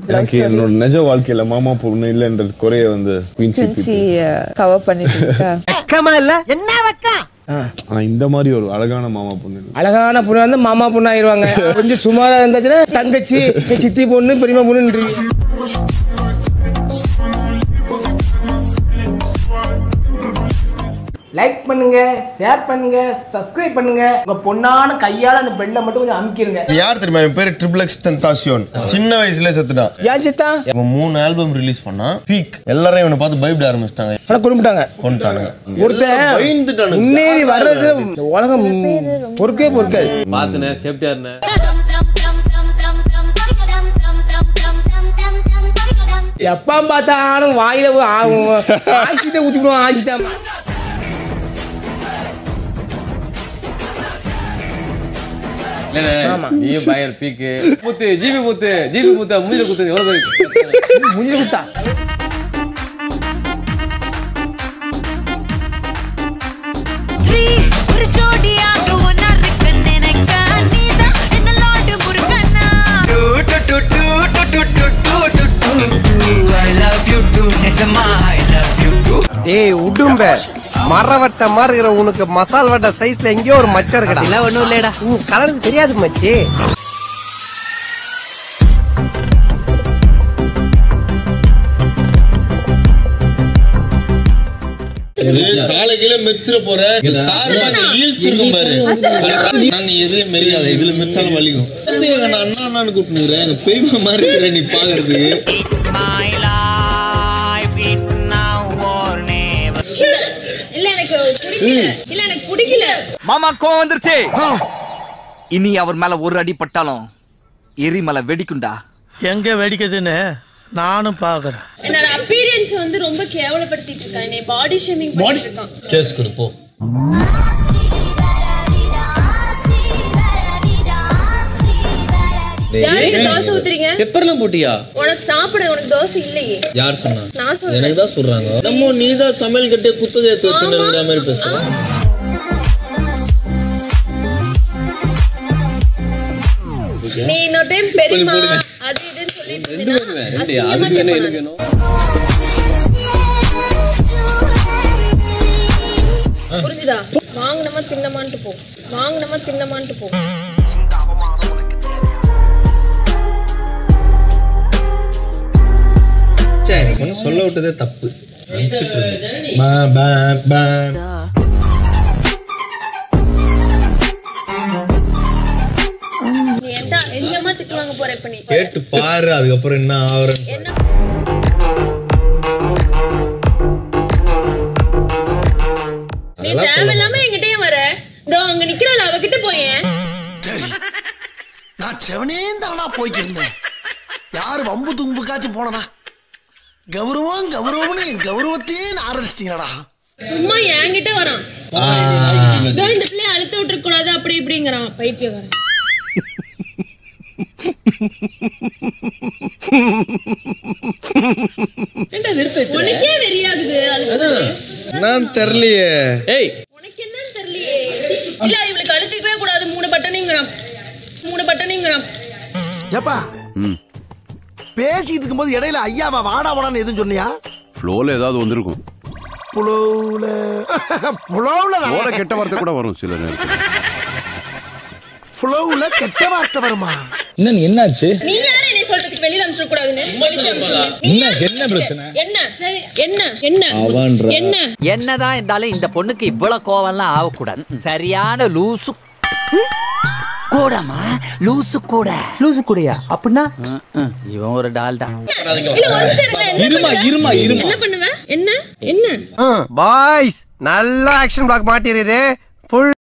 எனக்கு என்னோட நிஜ வாழ்க்கையில மாமா பொண்ணு இல்லைன்றது குறைய வந்து Queen City குவின்சி கவர் பண்ணிட்டு இருக்கா வெக்கமா இல்ல என்ன வெக்கம் ஆ, இந்த மாதிரி ஒரு அழகான மாமா பொண்ணு இல்ல. அழகான பொண்ணு வந்து மாமா பொண்ணு ஆயிருவாங்க கொஞ்சம் சுமாரா இருந்துச்சுன்னா தங்கச்சி சித்தி பொண்ணு பெரியமா பொண்ணு லைக் பண்ணுங்க ஷேர் பண்ணுங்க சப்ஸ்கிரைப் பண்ணுங்க உங்க பொண்ணான கையால அந்த பெல்ல மட்டும் கொஞ்சம் அமுக்கிருங்க யார் தெரியுமா என் பேரு ட்ரிபிள் எக்ஸ் தென்தாசியோன் சின்ன வயசுல செத்துட்டான் ஏன் சித்தா அவன் மூணு ஆல்பம் ரிலீஸ் பண்ணான் பீக் எல்லாரும் இவனை பார்த்து பயப்பட ஆரம்பிச்சிட்டாங்க ஆனா குடும்பிட்டாங்க கொண்டுட்டானுங்க ஒருத்தன் பயந்துட்டானுங்க. முன்னேறி வர்றது இந்த உலகம் பொறுக்கவே பொறுக்காது பாத்துனே சேஃப்டியா இருந்தேன் எப்ப பார்த்தாலும் வாயில ஆசிட்ட ஊத்திவிடுவான் ஆசிட்டா இல்லண்ணே ஆமா. நீயும் பயர் பீக்கு முத்து ஜிபி முத்து ஜிபி முத்து மூஞ்சில குத்து எவ்வளவு பேர் முடிஞ்சு குத்தா ஒரு ஜோடியாக ஒன்னா இருக்க நினைக்க நீதான் என்ன லாடு முருகனா ஏய் உடும்ப மரவட்ட மாதிரி இருக்கிற உனக்கு மசால் வட்ட சைஸ்ல எங்கேயோ ஒரு மச்சம் இருக்கடா இல்ல ஒண்ணும் இல்லடா உன் கலர் தெரியாது மச்சி காலையில மெரிச்சிட போற சார்பா அந்த ஹீல்ஸ் இருக்கும் பாரு நான் எதுல மெரியாத இதுல மெரிச்சாலும் வலிக்கும் வந்து எங்க நான் அண்ணா அண்ணான்னு கூப்பிட்டுக்கிறேன் எங்க பெரியமா மாதிரி இருக்கிற நீ பாக்குறதுக்கு My life it's now or never இல்ல எனக்கு பிடிக்கல இல்ல எனக்கு பிடிக்கல மாமா கோவம் வந்துருச்சு இனி அவர் மேல ஒரு அடி பட்டாலும் எரிமலை வெடிக்குண்டா எங்க வெடிக்குதுன்னு நானும் பாக்குறேன் என்னோட அப்பீரியன்ஸ் வந்து ரொம்ப கேவலப்படுத்திட்டு இருக்கான் என்னை பாடி ஷேமிங் பண்ணிட்டு இருக்கான் கேஸ் கொடுப்போம் யாருக்கு தோசை ஊத்துறீங்க பெப்பர்லாம் போட்டியா உனக்கு சாப்பிட உனக்கு தோசை இல்லையே யார் சொன்னா நான் சொல்றேன் எனக்கு தான் சொல்றாங்க நம்ம நீ தான் சமையல் கட்டே குத்தகை எடுத்து வச்சுன்ற மாதிரி பேசுறேன் நீ இன்னொரு டைம் பெரியமா அது இதுன்னு சொல்லிட்டு ரெண்டு இருந்தீன்னா பேருமே ரெண்டு அசிங்கமா அதுக்கு வேணும் கேட்பாங்க. எனக்கு வேணும் புரிஞ்சுதா வாங்கினமா தின்னமான்ட்டு போ வாங்கினமா தின்னமான்ட்டு போ சரி ஒண்ணு சொல்ல விட்டதே தப்பு நினைச்சிட்டு இருந்தேன். பா, பா, பா. நீ என்ன எங்கம்மா திட்டு வாங்க போற இப்ப நீ கேட்டு பாரு அதுக்கப்புறம் என்ன ஆகுறேன்னு என்ன நீ தேவையில்லாம என்கிட்டயே வர இதோ அங்க நிக்கிறல அவகிட்ட போயேன் நான் செவனே தானா போய்க்கிருந்தேன் யாரு வம்பு தும்புக்காச்சும் போனனா கௌரவம் கௌரவம்னு என் கௌரவத்தையே ஆரம்பிச்சிட்டீங்களா சும்மா என்கிட்ட வரான் இதோ இந்த பிள்ளைய அழுத்த விட்டுற கூடாது அப்படி இப்படிங்கிறான் பைத்தியக்காரன் உனக்கே வெறியாகுது அழுத்தது என்னன்னு தெரியலையே ஏய் உனக்கு என்னன்னு தெரியலையே இல்ல இவளுக்கு அழுத்திக்கவே கூடாது மூணு பட்டனைங்கிறான் மூணு பட்டனைங்கிறான் ஏப்பா பேசிட்டு இருக்கும்போது இடையில ஐயாவா வாடா வாடான்னு எதுவும் சொன்னியா ஃப்ளோல ஏதாவது வந்திருக்கும் புலவுல புலவுல ஃப்ளோல கெட்ட வார்த்தை கூட வரும் சில நேரத்தில் புலவுல கெட்ட வார்த்தை வருமா என்ன என்னாச்சு நீ யாரு என்னை சொல்றதுக்கு வெளியில அனுப்பிச்சிட கூடாதுன்னு வெளியில அனுப்பிச்சிடுங்க. நீ என்ன- யாரு என்ன பிரச்சனை? என்ன சரி என்ன என்ன அவன்றா. என்ன என்னதான் இருந்தாலும் இந்த பொண்ணுக்கு இவ்வளவு கோவம்லாம் ஆகக்கூடாது சரியான லூசு கூடமா லூசு கூட லூசு கூடயா அப்படின்னா இவன் ஒரு டால்டா இல்ல ஒரு நிமிஷம் இருங்க. என்ன இருமா, பண்ணுவ? இருமா, இருமா. என்ன பண்ணுவ என்ன என்ன பாய்ஸ் நல்ல ஆக்ஷன் பிளாக் மாட்டிருது ஃபுல்